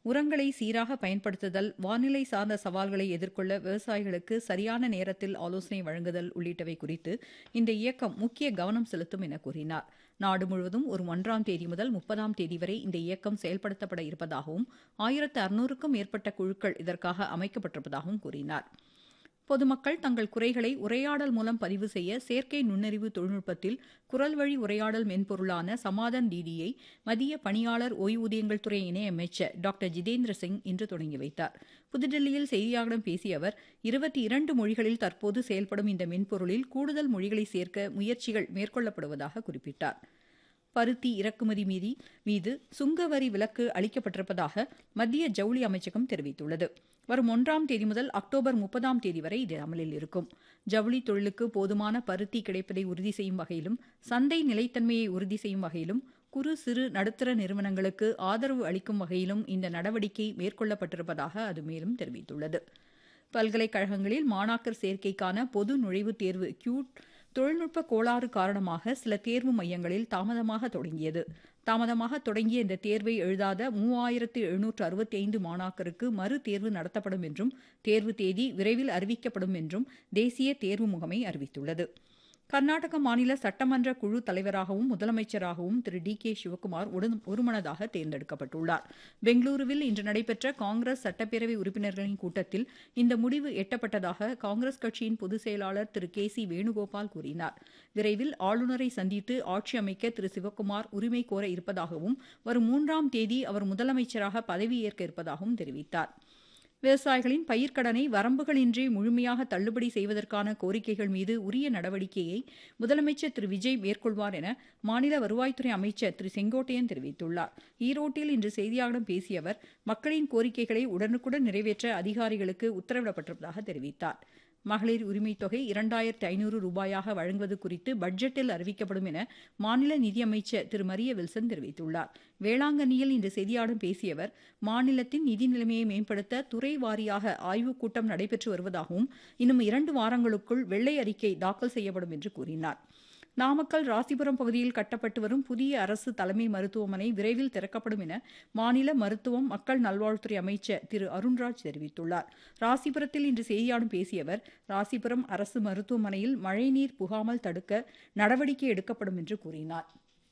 உரங்களை சீராக பயன்படுத்துதல் வானிலை சார்ந்த சவால்களை எதிர்கொள்ள விவசாயிகளுக்கு சரியான நேரத்தில் ஆலோசனை வழங்குதல் உள்ளிட்டவை குறித்து இந்த இயக்கம் முக்கிய கவனம் செலுத்தும் என கூறினார் நாடு முழுவதும் ஒரு ஒன்றாம் தேதி முதல் முப்பதாம் தேதி வரை இந்த இயக்கம் செயல்படுத்தப்பட இருப்பதாகவும் ஆயிரத்து அறுநூறுக்கும் மேற்பட்ட குழுக்கள் இதற்காக அமைக்கப்பட்டிருப்பதாகவும் கூறினார் பொதுமக்கள் தங்கள் குறைகளை உரையாடல் மூலம் பதிவு செய்ய செயற்கை நுண்ணறிவு தொழில்நுட்பத்தில் குரல் வழி உரையாடல் மென்பொருளான சமாதன் டிடியை மத்திய பணியாளர் ஓய்வூதியங்கள் துறை இணையமைச்சர் டாக்டர் ஜிதேந்திர சிங் இன்று தொடங்கி வைத்தார் புதுடில்லியில் செய்தியாளர்களிடம் பேசிய அவர் இருபத்தி இரண்டு மொழிகளில் தற்போது செயல்படும் இந்த மென்பொருளில் கூடுதல் மொழிகளை சேர்க்க முயற்சிகள் மேற்கொள்ளப்படுவதாக குறிப்பிட்டார் பருத்தி இறக்குமதி மீதி மீது சுங்க வரி விலக்கு அளிக்கப்பட்டிருப்பதாக மத்திய ஜவுளி அமைச்சகம் தெரிவித்துள்ளது வரும் ஒன்றாம் தேதி முதல் அக்டோபர் முப்பதாம் தேதி வரை இது அமலில் இருக்கும் ஜவுளி தொழிலுக்கு போதுமான பருத்தி கிடைப்பதை உறுதி செய்யும் வகையிலும் சந்தை நிலைத்தன்மையை உறுதி செய்யும் வகையிலும் குறு சிறு நடுத்தர நிறுவனங்களுக்கு ஆதரவு அளிக்கும் வகையிலும் இந்த நடவடிக்கை மேற்கொள்ளப்பட்டிருப்பதாக அது மேலும் தெரிவித்துள்ளது பல்கலைக்கழகங்களில் மாணாக்கர் சேர்க்கைக்கான பொது நுழைவுத் தேர்வு கியூட் தொழில்நுட்ப கோளாறு காரணமாக சில தேர்வு மையங்களில் தாமதமாக தொடங்கியது தாமதமாக தொடங்கிய இந்த தேர்வை எழுதாத மூவாயிரத்து எழுநூற்று அறுபத்தி ஐந்து மாணாக்கருக்கு மறு தேர்வு நடத்தப்படும் என்றும் தேர்வு தேதி விரைவில் அறிவிக்கப்படும் என்றும் தேசிய தேர்வு முகமை அறிவித்துள்ளது கர்நாடக மாநில சட்டமன்ற குழு தலைவராகவும் முதலமைச்சராகவும் திரு டி கே சிவக்குமார் ஒருமனதாக தேர்ந்தெடுக்கப்பட்டுள்ளார் பெங்களூருவில் இன்று நடைபெற்ற காங்கிரஸ் சட்டப்பேரவை உறுப்பினர்களின் கூட்டத்தில் இந்த முடிவு எட்டப்பட்டதாக காங்கிரஸ் கட்சியின் பொதுச் செயலாளர் திரு கே சி வேணுகோபால் கூறினார் விரைவில் ஆளுநரை சந்தித்து ஆட்சி அமைக்க திரு சிவக்குமார் உரிமை கோர இருப்பதாகவும் வரும் மூன்றாம் தேதி அவர் முதலமைச்சராக பதவியேற்க இருப்பதாகவும் தெரிவித்தார் விவசாயிகளின் பயிர்க்கடனை வரம்புகளின்றி முழுமையாக தள்ளுபடி செய்வதற்கான கோரிக்கைகள் மீது உரிய நடவடிக்கையை முதலமைச்சர் திரு விஜய் மேற்கொள்வார் என மாநில வருவாய்த்துறை அமைச்சர் திரு செங்கோட்டையன் தெரிவித்துள்ளார் ஈரோட்டில் இன்று செய்தியாளர்களிடம் பேசிய அவர் மக்களின் கோரிக்கைகளை உடனுக்குடன் நிறைவேற்ற அதிகாரிகளுக்கு உத்தரவிடப்பட்டிருப்பதாக தெரிவித்தார் மகளிர் உரிமைத் தொகை இரண்டாயிரத்து ஐநூறு ரூபாயாக வழங்குவது குறித்து பட்ஜெட்டில் அறிவிக்கப்படும் என மாநில நிதியமைச்சர் திரு மரிய வில்சன் தெரிவித்துள்ளார் வேளாங்கண்ணியில் இன்று செய்தியாளர்களிடம் பேசிய அவர் மாநிலத்தின் நிதி நிலைமையை மேம்படுத்த துறை வாரியாக ஆய்வுக் கூட்டம் நடைபெற்று வருவதாகவும் இன்னும் இரண்டு வாரங்களுக்குள் வெள்ளை அறிக்கை தாக்கல் செய்யப்படும் என்று கூறினார் நாமக்கல் ராசிபுரம் பகுதியில் கட்டப்பட்டு வரும் புதிய அரசு தலைமை மருத்துவமனை விரைவில் திறக்கப்படும் என மாநில மருத்துவம் மக்கள் நல்வாழ்வுத்துறை அமைச்சர் திரு அருண்ராஜ் தெரிவித்துள்ளார் ராசிபுரத்தில் இன்று செய்தியாளர்களிடம் பேசிய அவர் ராசிபுரம் அரசு மருத்துவமனையில் மழைநீர் புகாமல் தடுக்க நடவடிக்கை எடுக்கப்படும் என்று கூறினார்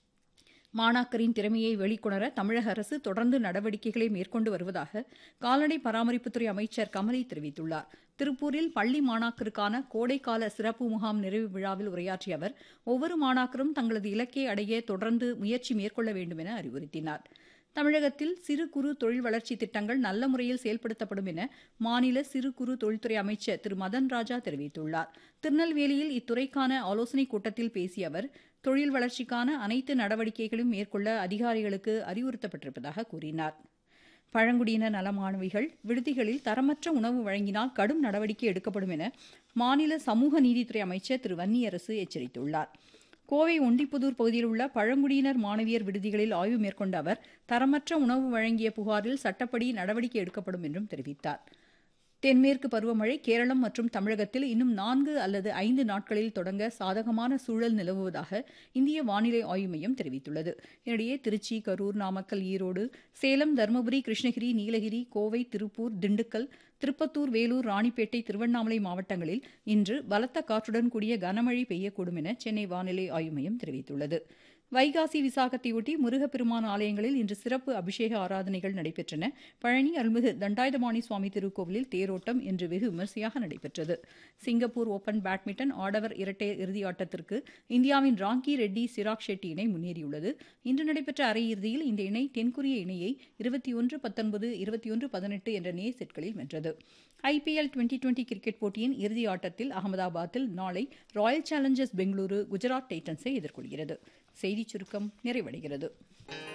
மாணாக்கரின் திறமையை வெளிக்கொணர தமிழக அரசு தொடர்ந்து நடவடிக்கைகளை மேற்கொண்டு வருவதாக கால்நடை பராமரிப்புத்துறை அமைச்சர் கமலி தெரிவித்துள்ளார் திருப்பூரில் பள்ளி மாணாக்கருக்கான கோடைக்கால சிறப்பு முகாம் நிறைவு விழாவில் உரையாற்றிய அவர் ஒவ்வொரு மாணாக்கரும் தங்களது இலக்கை அடைய தொடர்ந்து முயற்சி மேற்கொள்ள வேண்டும் என அறிவுறுத்தினார் தமிழகத்தில் சிறு குறு தொழில் வளர்ச்சி திட்டங்கள் நல்ல முறையில் செயல்படுத்தப்படும் என மாநில சிறு குறு தொழில்துறை அமைச்சர் திரு மதன் ராஜா தெரிவித்துள்ளார் திருநெல்வேலியில் இத்துறைக்கான ஆலோசனைக் கூட்டத்தில் பேசிய அவர் தொழில் வளர்ச்சிக்கான அனைத்து நடவடிக்கைகளும் மேற்கொள்ள அதிகாரிகளுக்கு அறிவுறுத்தப்பட்டிருப்பதாக கூறினார் பழங்குடியினர் நல மாணவிகள் விடுதிகளில் தரமற்ற உணவு வழங்கினால் கடும் நடவடிக்கை எடுக்கப்படும் என மாநில சமூக நீதித்துறை அமைச்சர் திரு வன்னியரசு எச்சரித்துள்ளார் கோவை ஒண்டிப்புதூர் பகுதியில் உள்ள பழங்குடியினர் மாணவியர் விடுதிகளில் ஆய்வு மேற்கொண்ட அவர் தரமற்ற உணவு வழங்கிய புகாரில் சட்டப்படி நடவடிக்கை எடுக்கப்படும் என்றும் தெரிவித்தார் தென்மேற்கு பருவமழை கேரளம் மற்றும் தமிழகத்தில் இன்னும் நான்கு அல்லது ஐந்து நாட்களில் தொடங்க சாதகமான சூழல் நிலவுவதாக இந்திய வானிலை ஆய்வு மையம் தெரிவித்துள்ளது இதனிடையே திருச்சி கரூர் நாமக்கல் ஈரோடு சேலம் தருமபுரி கிருஷ்ணகிரி நீலகிரி கோவை திருப்பூர் திண்டுக்கல் திருப்பத்தூர் வேலூர் ராணிப்பேட்டை திருவண்ணாமலை மாவட்டங்களில் இன்று பலத்த காற்றுடன் கூடிய கனமழை பெய்யக்கூடும் என சென்னை வானிலை ஆய்வு மையம் தெரிவித்துள்ளது வைகாசி விசாகத்தையொட்டி முருகப்பெருமான் ஆலயங்களில் இன்று சிறப்பு அபிஷேக ஆராதனைகள் நடைபெற்றன பழனி அருள்மிகு தண்டாயுதபாணி சுவாமி திருக்கோவிலில் தேரோட்டம் இன்று வெகு விமர்சையாக நடைபெற்றது சிங்கப்பூர் ஓபன் பேட்மிண்டன் ஆடவர் இரட்டையர் இறுதியாட்டத்திற்கு இந்தியாவின் ராங்கி ரெட்டி சிராக் ஷெட்டி இணை முன்னேறியுள்ளது இன்று நடைபெற்ற அரையிறுதியில் இந்த இணை தென்கொரிய இணையை இருபத்தி ஒன்று பத்தொன்பது இருபத்தி ஒன்று பதினெட்டு என்ற நேர் செட்களில் வென்றது ஐபிஎல் டுவெண்டி டுவெண்டி கிரிக்கெட் போட்டியின் இறுதி ஆட்டத்தில் அகமதாபாத்தில் நாளை ராயல் சேலஞ்சர்ஸ் பெங்களூரு குஜராத் டைட்டன்ஸை எதிர்கொள்கிறது செய்திச் சுருக்கம் நிறைவடைகிறது